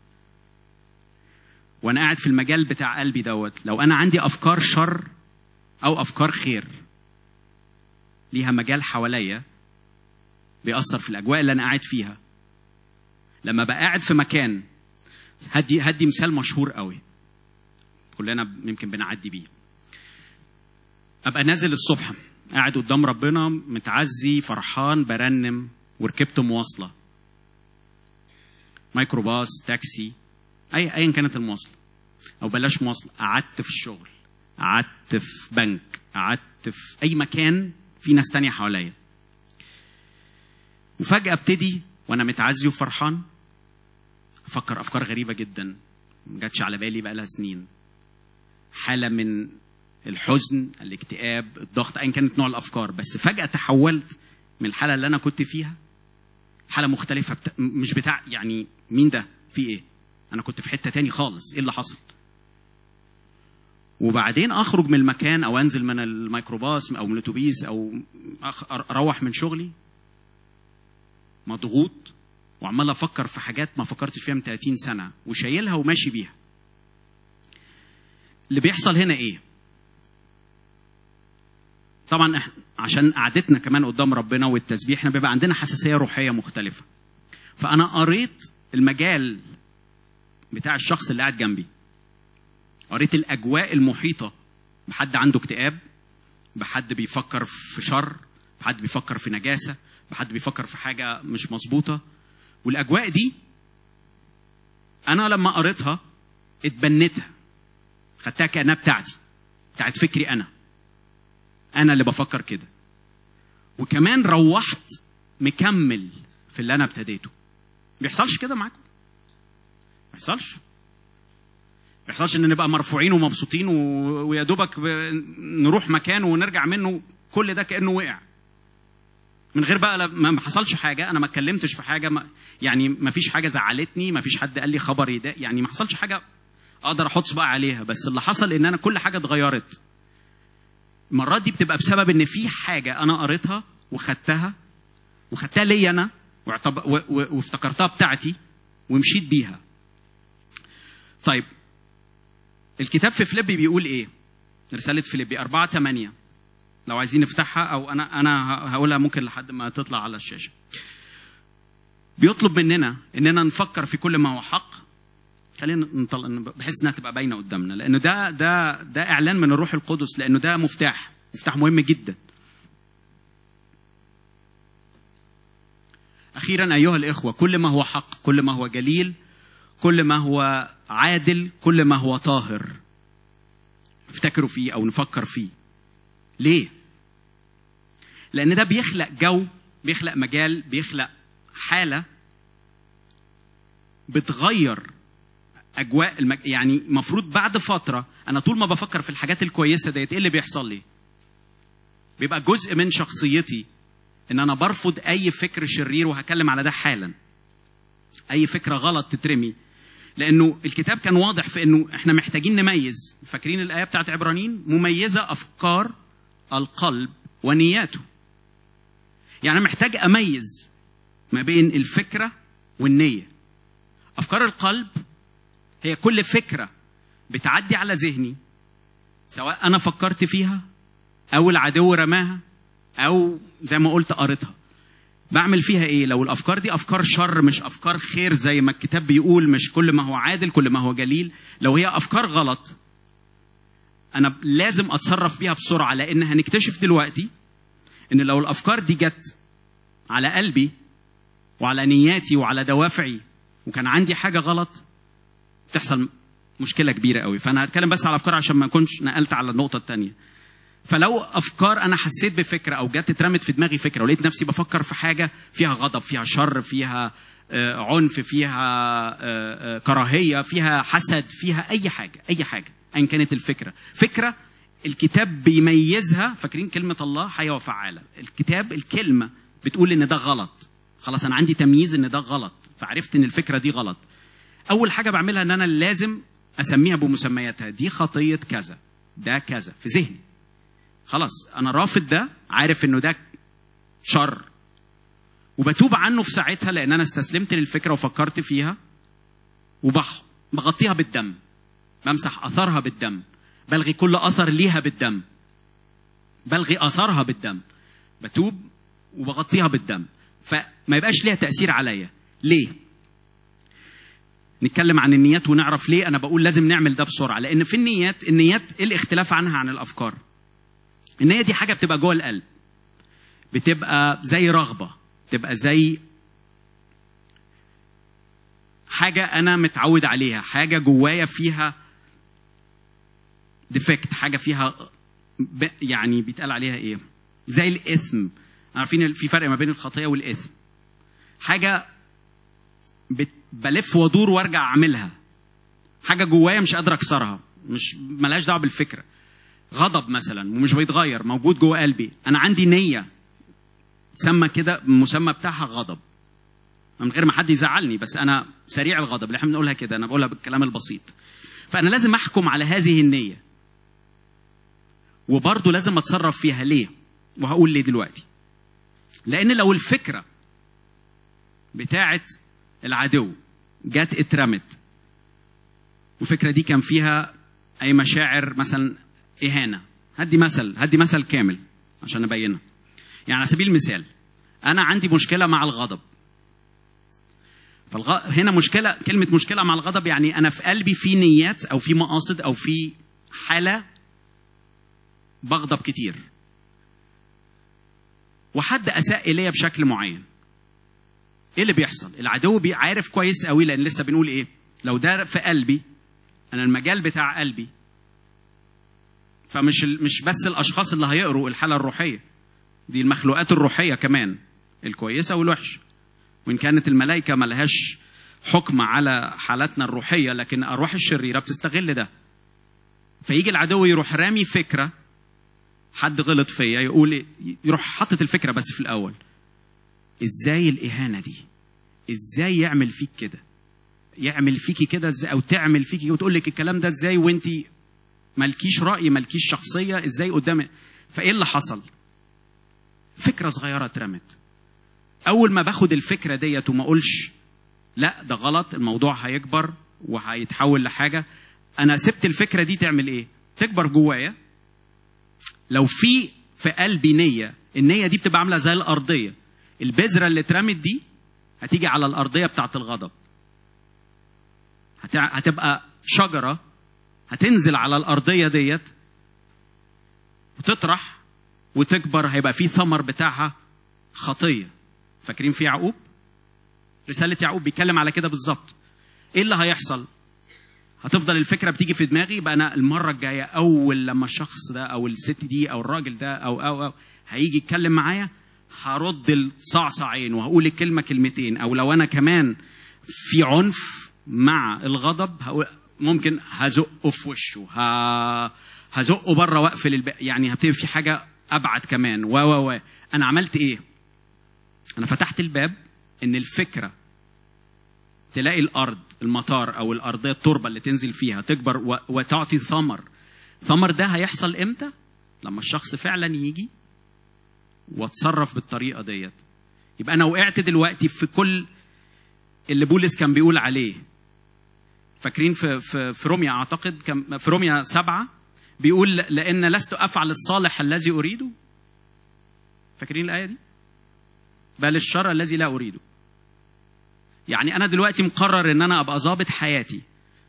وانا قاعد في المجال بتاع قلبي دوت لو انا عندي افكار شر او افكار خير ليها مجال حواليا بيأثر في الاجواء اللي انا قاعد فيها لما بقى قاعد في مكان هدي هدي مثال مشهور قوي كلنا يمكن بنعدي بيه ابقى نازل الصبح قاعد قدام ربنا متعزي فرحان برنم وركبت مواصله ميكروباص تاكسي اي ايا كانت المواصله او بلاش مواصله قعدت في الشغل قعدت في بنك قعدت في اي مكان في ناس تانية حواليا وفجاه ابتدي وانا متعزي وفرحان افكر افكار غريبه جدا ما جاتش على بالي بقى لها سنين حاله من الحزن الاكتئاب الضغط ايا كانت نوع الافكار بس فجاه تحولت من الحاله اللي انا كنت فيها حاله مختلفه بتا... مش بتاع يعني مين ده في ايه انا كنت في حته تاني خالص ايه اللي حصل وبعدين اخرج من المكان او انزل من الميكروباص او من الاتوبيس او أخ... اروح من شغلي مضغوط وعمال افكر في حاجات ما فكرتش فيها من 30 سنه وشايلها وماشي بيها اللي بيحصل هنا ايه طبعا احنا عشان قعدتنا كمان قدام ربنا والتسبيح احنا بيبقى عندنا حساسيه روحيه مختلفه فانا قريت المجال بتاع الشخص اللي قاعد جنبي قريت الاجواء المحيطه بحد عنده اكتئاب بحد بيفكر في شر بحد بيفكر في نجاسه بحد بيفكر في حاجه مش مظبوطه والاجواء دي انا لما قريتها اتبنتها خدتها كانها بتاعتي بتاعت فكري انا انا اللي بفكر كده وكمان روحت مكمل في اللي انا ابتديته بيحصلش كده معاكم بيحصلش بيحصلش ان نبقى مرفوعين ومبسوطين و... ويا دوبك ب... نروح مكان ونرجع منه كل ده كانه وقع من غير بقى ما ما حصلش حاجه انا ما اتكلمتش في حاجه ما يعني ما فيش حاجه زعلتني ما فيش حد قال لي خبر يضايق يعني ما حصلش حاجه اقدر احط صباعي عليها بس اللي حصل ان انا كل حاجه اتغيرت المرات دي بتبقى بسبب ان في حاجه انا قريتها وخدتها وخدتها ليا انا واعتب... و... و... وافتكرتها بتاعتي ومشيت بيها طيب الكتاب في فيليبي بيقول ايه رساله فيليبي 4 8 لو عايزين نفتحها او انا انا هقولها ممكن لحد ما تطلع على الشاشه بيطلب مننا اننا نفكر في كل ما هو حق خلينا نطلع بحيث انها تبقى باينه قدامنا لانه ده ده ده اعلان من الروح القدس لانه ده مفتاح مفتاح مهم جدا اخيرا ايها الاخوه كل ما هو حق كل ما هو جليل كل ما هو عادل كل ما هو طاهر افتكروا فيه او نفكر فيه ليه لان ده بيخلق جو بيخلق مجال بيخلق حاله بتغير اجواء المج... يعني المفروض بعد فتره انا طول ما بفكر في الحاجات الكويسه ديت ايه اللي بيحصل لي بيبقى جزء من شخصيتي ان انا برفض اي فكر شرير وهكلم على ده حالا اي فكره غلط تترمي لانه الكتاب كان واضح في انه احنا محتاجين نميز فاكرين الايه بتاعت عبرانيين مميزه افكار القلب ونياته يعني انا محتاج اميز ما بين الفكره والنيه افكار القلب هي كل فكره بتعدي على ذهني سواء انا فكرت فيها او العدو رماها او زي ما قلت قريتها بعمل فيها ايه لو الافكار دي افكار شر مش افكار خير زي ما الكتاب بيقول مش كل ما هو عادل كل ما هو جليل لو هي افكار غلط انا لازم اتصرف بيها بسرعه لان هنكتشف دلوقتي ان لو الافكار دي جت على قلبي وعلى نياتي وعلى دوافعي وكان عندي حاجه غلط تحصل مشكله كبيره قوي فانا هتكلم بس على افكار عشان ما اكونش نقلت على النقطه الثانيه فلو افكار انا حسيت بفكره او جت اترمت في دماغي فكره ولقيت نفسي بفكر في حاجه فيها غضب فيها شر فيها عنف فيها كراهيه فيها حسد فيها اي حاجه اي حاجه ايا كانت الفكره فكره الكتاب بيميزها فاكرين كلمه الله حيه وفعاله الكتاب الكلمه بتقول ان ده غلط خلاص انا عندي تمييز ان ده غلط فعرفت ان الفكره دي غلط اول حاجه بعملها ان انا لازم اسميها بمسمياتها دي خطيه كذا ده كذا في ذهني خلاص انا رافض ده عارف انه ده شر وبتوب عنه في ساعتها لان انا استسلمت للفكره وفكرت فيها وبح بغطيها بالدم بمسح اثرها بالدم بلغي كل اثر ليها بالدم بلغي اثرها بالدم بتوب وبغطيها بالدم فما يبقاش ليها تاثير عليا ليه نتكلم عن النيات ونعرف ليه انا بقول لازم نعمل ده بسرعه لان في النيات النيات ايه الاختلاف عنها عن الافكار النية دي حاجة بتبقى جوه القلب بتبقى زي رغبة بتبقى زي حاجة أنا متعود عليها حاجة جوايا فيها ديفكت حاجة فيها ب... يعني بيتقال عليها إيه زي الإثم عارفين في فرق ما بين الخطية والإثم حاجة بت... بلف وادور وارجع أعملها حاجة جوايا مش قادر أكسرها مش ملهاش دعوة بالفكرة غضب مثلا ومش بيتغير موجود جوه قلبي انا عندي نيه سمى كده المسمى بتاعها غضب من غير ما حد يزعلني بس انا سريع الغضب اللي احنا بنقولها كده انا بقولها بالكلام البسيط فانا لازم احكم على هذه النيه وبرضه لازم اتصرف فيها ليه وهقول ليه دلوقتي لان لو الفكره بتاعت العدو جت اترمت والفكره دي كان فيها اي مشاعر مثلا إهانة هدي مثل هدي مثل كامل عشان أبينها يعني على سبيل المثال أنا عندي مشكلة مع الغضب فالغ... هنا مشكلة كلمة مشكلة مع الغضب يعني أنا في قلبي في نيات أو في مقاصد أو في حالة بغضب كتير وحد أساء إلي بشكل معين إيه اللي بيحصل؟ العدو عارف كويس قوي لأن لسه بنقول إيه؟ لو ده في قلبي أنا المجال بتاع قلبي فمش مش بس الاشخاص اللي هيقروا الحاله الروحيه دي المخلوقات الروحيه كمان الكويسه والوحشه وان كانت الملائكه ملهاش حكم على حالاتنا الروحيه لكن ارواح الشريره بتستغل ده فيجي العدو يروح رامي فكره حد غلط فيا يقول يروح حاطط الفكره بس في الاول ازاي الاهانه دي ازاي يعمل فيك كده يعمل فيكي كده ازاي او تعمل فيكي وتقول لك الكلام ده ازاي وانت مالكيش راي مالكيش شخصيه ازاي قدام فايه اللي حصل فكره صغيره اترمت اول ما باخد الفكره ديت وما اقولش لا ده غلط الموضوع هيكبر وهيتحول لحاجه انا سبت الفكره دي تعمل ايه تكبر جوايا لو في في قلبي نيه النيه دي بتبقى عامله زي الارضيه البذره اللي اترمت دي هتيجي على الارضيه بتاعت الغضب هتع- هتبقى شجره هتنزل على الارضيه ديت وتطرح وتكبر هيبقى في ثمر بتاعها خطيه فاكرين في يعقوب رساله يعقوب بيتكلم على كده بالظبط ايه اللي هيحصل هتفضل الفكره بتيجي في دماغي يبقى انا المره الجايه اول لما الشخص ده او الست دي او الراجل ده او او او هيجي يتكلم معايا هرد الصعصعين وهقول الكلمه كلمتين او لو انا كمان في عنف مع الغضب هقول ممكن هزقه في وشه ه... هزقه بره واقفل الب... يعني هبتدي في حاجه ابعد كمان و و و انا عملت ايه؟ انا فتحت الباب ان الفكره تلاقي الارض المطار او الارضيه التربه اللي تنزل فيها تكبر و... وتعطي ثمر ثمر ده هيحصل امتى لما الشخص فعلا يجي واتصرف بالطريقه ديت يبقى انا وقعت دلوقتي في كل اللي بولس كان بيقول عليه فاكرين في في في روميا اعتقد كان في روميا سبعة بيقول لان لست افعل الصالح الذي اريده فاكرين الايه دي بل الشر الذي لا اريده يعني انا دلوقتي مقرر ان انا ابقى ظابط حياتي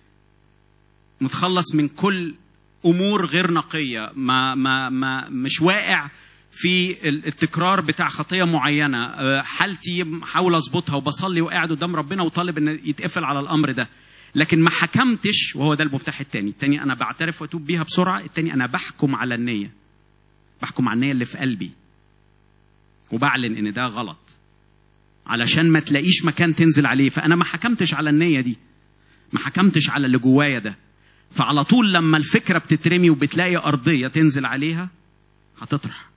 متخلص من كل امور غير نقيه ما ما ما مش واقع في التكرار بتاع خطيه معينه أه، حالتي حاول اظبطها وبصلي وقاعد قدام ربنا وطالب ان يتقفل على الامر ده لكن ما حكمتش وهو ده المفتاح التاني التاني انا بعترف واتوب بيها بسرعه التاني انا بحكم على النيه بحكم على النيه اللي في قلبي وبعلن ان ده غلط علشان ما تلاقيش مكان تنزل عليه فانا ما حكمتش على النيه دي ما حكمتش على اللي جوايا ده فعلى طول لما الفكره بتترمي وبتلاقي ارضيه تنزل عليها هتطرح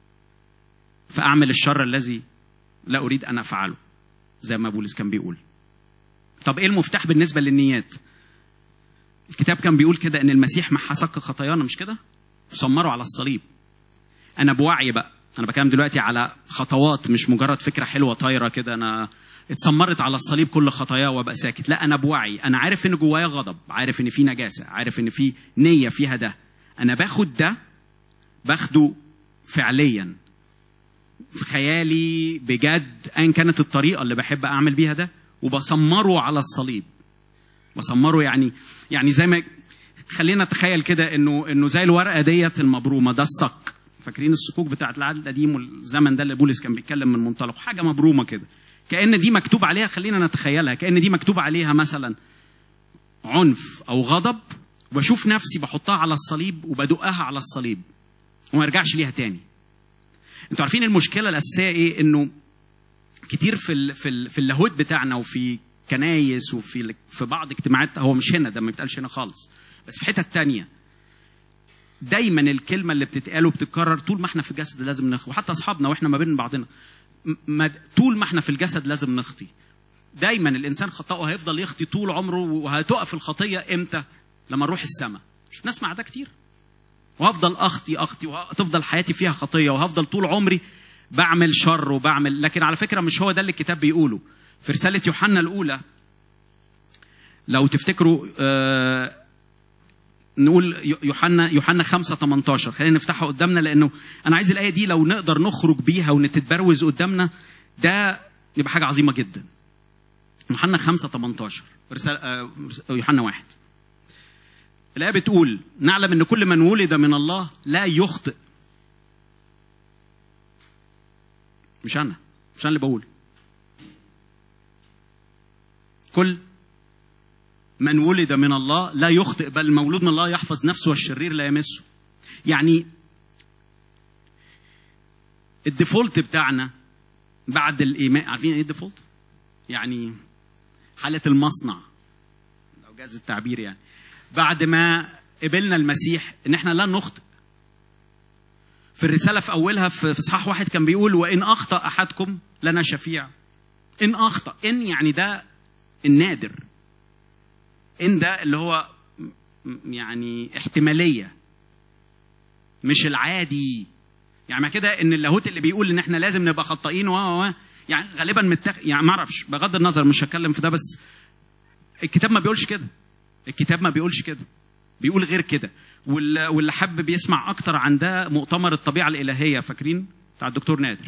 فاعمل الشر الذي لا اريد ان افعله زي ما بولس كان بيقول طب ايه المفتاح بالنسبه للنيات الكتاب كان بيقول كده ان المسيح محى سك خطايانا مش كده سمروا على الصليب انا بوعي بقى انا بكلم دلوقتي على خطوات مش مجرد فكره حلوه طايره كده انا اتسمرت على الصليب كل خطاياه وابقى ساكت لا انا بوعي انا عارف ان جوايا غضب عارف ان في نجاسه عارف ان في نيه فيها ده انا باخد ده باخده فعليا في خيالي بجد ايا كانت الطريقه اللي بحب اعمل بيها ده وبسمره على الصليب بسمره يعني يعني زي ما خلينا نتخيل كده انه انه زي الورقه ديت المبرومه ده الصك فاكرين الصكوك بتاعت العهد القديم والزمن ده اللي بولس كان بيتكلم من منطلق حاجه مبرومه كده كان دي مكتوب عليها خلينا نتخيلها كان دي مكتوب عليها مثلا عنف او غضب وبشوف نفسي بحطها على الصليب وبدقها على الصليب وما ارجعش ليها تاني انتوا عارفين المشكله الاساسيه ايه انه كتير في ال في ال في اللاهوت بتاعنا وفي كنايس وفي ال- في بعض اجتماعات هو مش هنا ده ما بيتقالش هنا خالص بس في حتت تانية دايما الكلمه اللي بتتقال وبتتكرر طول ما احنا في الجسد لازم نخطي وحتى اصحابنا واحنا ما بين بعضنا م- ما طول ما احنا في الجسد لازم نخطي دايما الانسان خطأه هيفضل يخطي طول عمره وهتقف الخطيه امتى لما نروح السماء مش بنسمع ده كتير وهفضل اخطي اخطي وهتفضل حياتي فيها خطيه وهفضل طول عمري بعمل شر وبعمل لكن على فكره مش هو ده اللي الكتاب بيقوله في رساله يوحنا الاولى لو تفتكروا آه نقول يوحنا يوحنا 5 18 خلينا نفتحها قدامنا لانه انا عايز الايه دي لو نقدر نخرج بيها ونتتبروز قدامنا ده يبقى حاجه عظيمه جدا يوحنا 5 18 رسالة آه، يوحنا واحد الآية بتقول نعلم أن كل من ولد من الله لا يخطئ مش أنا مش أنا اللي بقول كل من ولد من الله لا يخطئ بل المولود من الله يحفظ نفسه والشرير لا يمسه يعني الديفولت بتاعنا بعد الإيمان عارفين إيه الديفولت؟ يعني حالة المصنع لو جاز التعبير يعني بعد ما قبلنا المسيح ان احنا لا نخطئ في الرساله في اولها في في اصحاح واحد كان بيقول وان اخطا احدكم لنا شفيع ان اخطا ان يعني ده النادر ان ده اللي هو م- م- يعني احتماليه مش العادي يعني ما كده ان اللاهوت اللي بيقول ان احنا لازم نبقى خطائين و و- و يعني غالبا متخ... يعني ما اعرفش بغض النظر مش هتكلم في ده بس الكتاب ما بيقولش كده الكتاب ما بيقولش كده بيقول غير كده وال- واللي حابب يسمع اكتر عن ده مؤتمر الطبيعه الالهيه فاكرين بتاع الدكتور نادر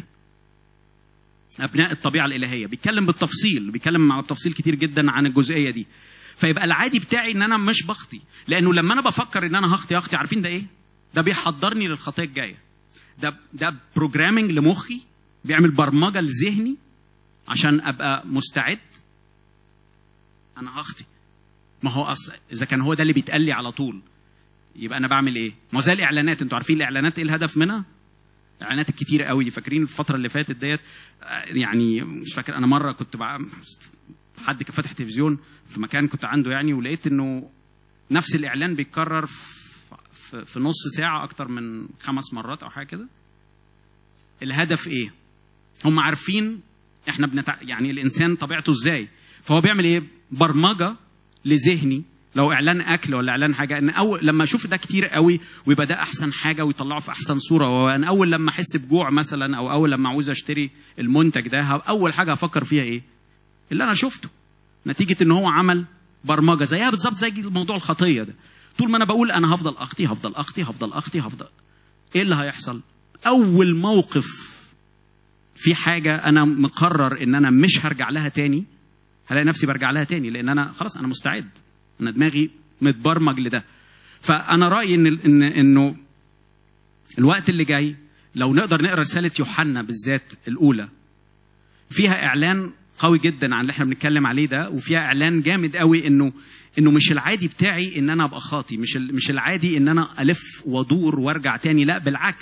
ابناء الطبيعه الالهيه بيتكلم بالتفصيل بيتكلم مع التفصيل كتير جدا عن الجزئيه دي فيبقى العادي بتاعي ان انا مش بخطي لانه لما انا بفكر ان انا هخطي هخطي عارفين ده ايه ده بيحضرني للخطيه الجايه ده ده بروجرامنج لمخي بيعمل برمجه لذهني عشان ابقى مستعد انا هخطي ما هو أص... اذا كان هو ده اللي بيتقال لي على طول يبقى انا بعمل ايه ما هو زي الاعلانات انتوا عارفين الاعلانات ايه الهدف منها الاعلانات الكتير قوي دي فاكرين الفتره اللي فاتت ديت آه، يعني مش فاكر انا مره كنت بقى حد كان فاتح تلفزيون في مكان كنت عنده يعني ولقيت انه نفس الاعلان بيتكرر في- في, في نص ساعه اكتر من خمس مرات او حاجه كده الهدف ايه هم عارفين احنا بنتع... يعني الانسان طبيعته ازاي فهو بيعمل ايه برمجه لذهني لو اعلان اكل ولا اعلان حاجه ان اول لما اشوف ده كتير قوي ويبقى ده احسن حاجه ويطلعه في احسن صوره وانا اول لما احس بجوع مثلا او اول لما عاوز اشتري المنتج ده ه- اول حاجه هفكر فيها ايه اللي انا شفته نتيجه ان هو عمل برمجه زيها بالظبط زي موضوع الخطيه ده طول ما انا بقول انا هفضل اخطي هفضل اخطي هفضل اخطي هفضل ايه اللي هيحصل اول موقف في حاجه انا مقرر ان انا مش هرجع لها تاني هلاقي نفسي برجع لها تاني لان انا خلاص انا مستعد انا دماغي متبرمج لده فانا رايي ان ان انه الوقت اللي جاي لو نقدر نقرا رساله يوحنا بالذات الاولى فيها اعلان قوي جدا عن اللي احنا بنتكلم عليه ده وفيها اعلان جامد قوي انه انه مش العادي بتاعي ان انا ابقى خاطي مش ال- مش العادي ان انا الف وادور وارجع تاني لا بالعكس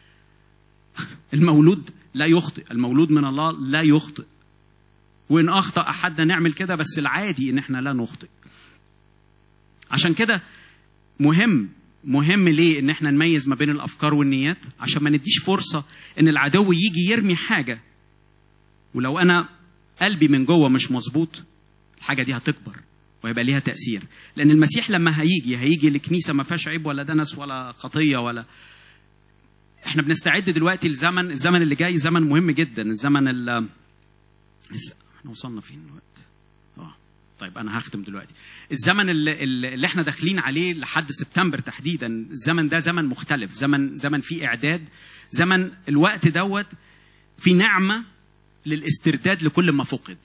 المولود لا يخطئ المولود من الله لا يخطئ وان اخطا احدنا نعمل كده بس العادي ان احنا لا نخطئ عشان كده مهم مهم ليه ان احنا نميز ما بين الافكار والنيات عشان ما نديش فرصه ان العدو يجي يرمي حاجه ولو انا قلبي من جوه مش مظبوط الحاجه دي هتكبر ويبقى ليها تاثير لان المسيح لما هيجي هيجي لكنيسه ما فيهاش عيب ولا دنس ولا خطيه ولا احنا بنستعد دلوقتي لزمن الزمن اللي جاي زمن مهم جدا الزمن ال احنا وصلنا فين الوقت اه طيب انا هختم دلوقتي الزمن اللي, اللي احنا داخلين عليه لحد سبتمبر تحديدا الزمن ده زمن مختلف زمن زمن فيه اعداد زمن الوقت دوت في نعمه للاسترداد لكل ما فقد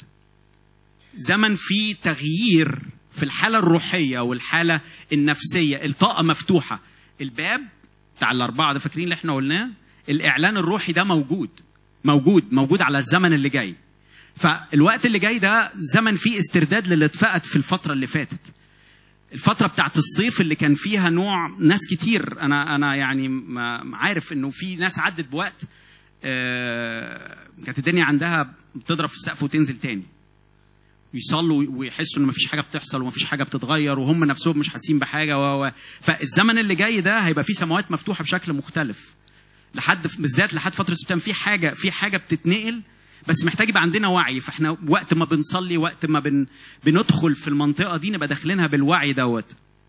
زمن فيه تغيير في الحالة الروحية والحالة النفسية الطاقة مفتوحة الباب بتاع الأربعة ده فاكرين اللي احنا قلناه الإعلان الروحي ده موجود موجود موجود على الزمن اللي جاي فالوقت اللي جاي ده زمن فيه استرداد للي اتفقد في الفترة اللي فاتت الفترة بتاعت الصيف اللي كان فيها نوع ناس كتير أنا أنا يعني ما عارف إنه في ناس عدت بوقت آه، كانت الدنيا عندها بتضرب في السقف وتنزل تاني يصلوا ويحسوا ان مفيش حاجه بتحصل ومفيش حاجه بتتغير وهم نفسهم مش حاسين بحاجه و... و... فالزمن اللي جاي ده هيبقى فيه سماوات مفتوحه بشكل مختلف لحد بالذات لحد فتره سبتمبر في حاجه في حاجه بتتنقل بس محتاج يبقى عندنا وعي فاحنا وقت ما بنصلي وقت ما بن... بندخل في المنطقه دي نبقى داخلينها بالوعي دوت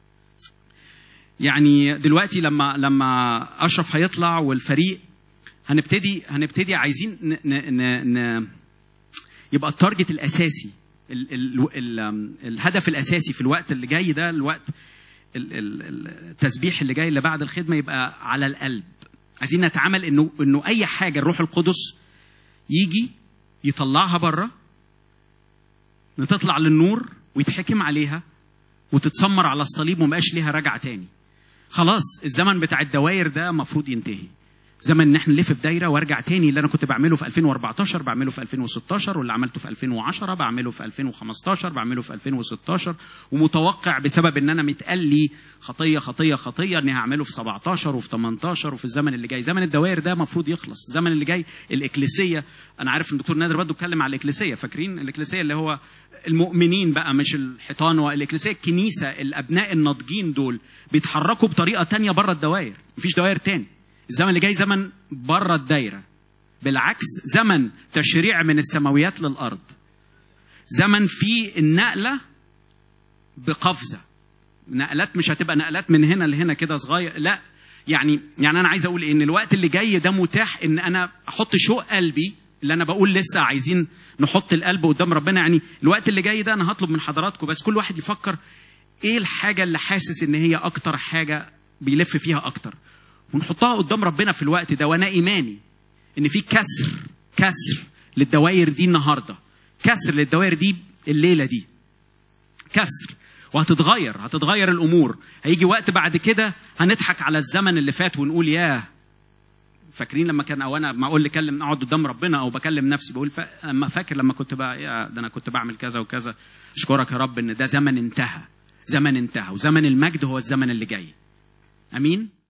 يعني دلوقتي لما لما اشرف هيطلع والفريق هنبتدي هنبتدي عايزين ن... ن... ن... ن... يبقى التارجت الاساسي ال ال ال الهدف الاساسي في الوقت اللي جاي ده الوقت ال- ال- التسبيح اللي جاي اللي بعد الخدمه يبقى على القلب عايزين نتعامل انه انه اي حاجه الروح القدس يجي يطلعها بره تطلع للنور ويتحكم عليها وتتسمر على الصليب ومبقاش ليها رجعه تاني خلاص الزمن بتاع الدواير ده المفروض ينتهي زمن ان احنا نلف في دايره وارجع تاني اللي انا كنت بعمله في 2014 بعمله في 2016 واللي عملته في 2010 بعمله في 2015 بعمله في 2016 ومتوقع بسبب ان انا متقال لي خطيه خطيه خطيه اني هعمله في 17 وفي 18 وفي الزمن اللي جاي زمن الدوائر ده المفروض يخلص الزمن اللي جاي الاكليسيه انا عارف ان الدكتور نادر برضه اتكلم على الاكليسيه فاكرين الاكليسيه اللي هو المؤمنين بقى مش الحيطان والاكليسيه الكنيسه الابناء الناضجين دول بيتحركوا بطريقه تانية بره الدوائر مفيش دوائر تاني الزمن اللي جاي زمن بره الدايره بالعكس زمن تشريع من السماويات للارض زمن فيه النقله بقفزه نقلات مش هتبقى نقلات من هنا لهنا كده صغير لا يعني يعني انا عايز اقول ايه ان الوقت اللي جاي ده متاح ان انا احط شوق قلبي اللي انا بقول لسه عايزين نحط القلب قدام ربنا يعني الوقت اللي جاي ده انا هطلب من حضراتكم بس كل واحد يفكر ايه الحاجه اللي حاسس ان هي اكتر حاجه بيلف فيها اكتر ونحطها قدام ربنا في الوقت ده وانا ايماني ان في كسر كسر للدوائر دي النهارده كسر للدوائر دي الليله دي كسر وهتتغير هتتغير الامور هيجي وقت بعد كده هنضحك على الزمن اللي فات ونقول ياه فاكرين لما كان او انا ما اقول لكلم اقعد قدام ربنا او بكلم نفسي بقول ف... اما فاكر لما كنت بقى يا ده انا كنت بعمل كذا وكذا اشكرك يا رب ان ده زمن انتهى زمن انتهى وزمن المجد هو الزمن اللي جاي امين